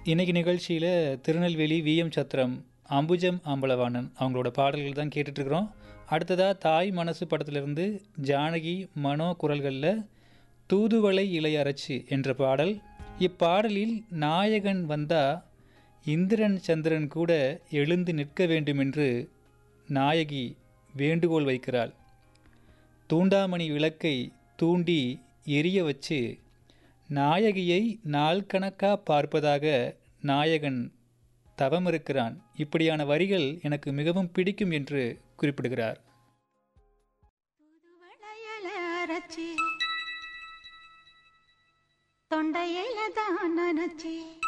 இன்னைக்கு நிகழ்ச்சியில் திருநெல்வேலி விஎம் சத்திரம் அம்புஜம் அம்பலவாணன் அவங்களோட பாடல்கள் தான் கேட்டுட்ருக்குறோம் அடுத்ததாக தாய் மனசு படத்திலிருந்து ஜானகி மனோ குரல்களில் தூதுவளை இலையரச்சு என்ற பாடல் இப்பாடலில் நாயகன் வந்தா இந்திரன் சந்திரன் கூட எழுந்து நிற்க வேண்டும் என்று நாயகி வேண்டுகோள் வைக்கிறாள் தூண்டாமணி விளக்கை தூண்டி எரிய வச்சு நாயகியை நாள் கணக்கா பார்ப்பதாக நாயகன் தவம் இருக்கிறான் இப்படியான வரிகள் எனக்கு மிகவும் பிடிக்கும் என்று குறிப்பிடுகிறார் தூதுவளையல அரைச்சி தொண்டையில தான் நினைச்சி